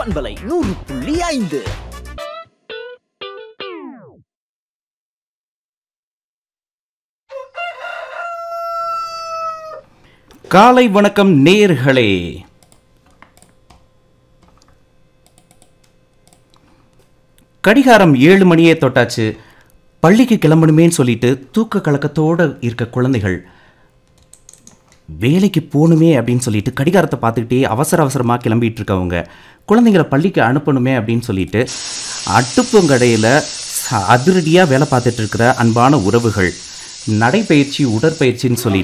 பண்பலை நூறு புள்ளி ஐந்து காலை வணக்கம் நேர்களே கடிகாரம் ஏழு மணியே தொட்டாச்சு பள்ளிக்கு கிளம்பணுமேன்னு சொல்லிட்டு தூக்க கலக்கத்தோடு இருக்க குழந்தைகள் வேலைக்கு போகணுமே அப்படின்னு சொல்லிட்டு கடிகாரத்தை பார்த்துக்கிட்டே அவசர அவசரமாக கிளம்பிட்டு இருக்கவங்க குழந்தைங்களை பள்ளிக்கு அனுப்பணுமே அப்படின்னு சொல்லிட்டு அடுப்புங்கடையில் அதிரடியாக வேலை பார்த்துட்டு இருக்கிற அன்பான உறவுகள் நடைப்பயிற்சி உடற்பயிற்சின்னு சொல்லி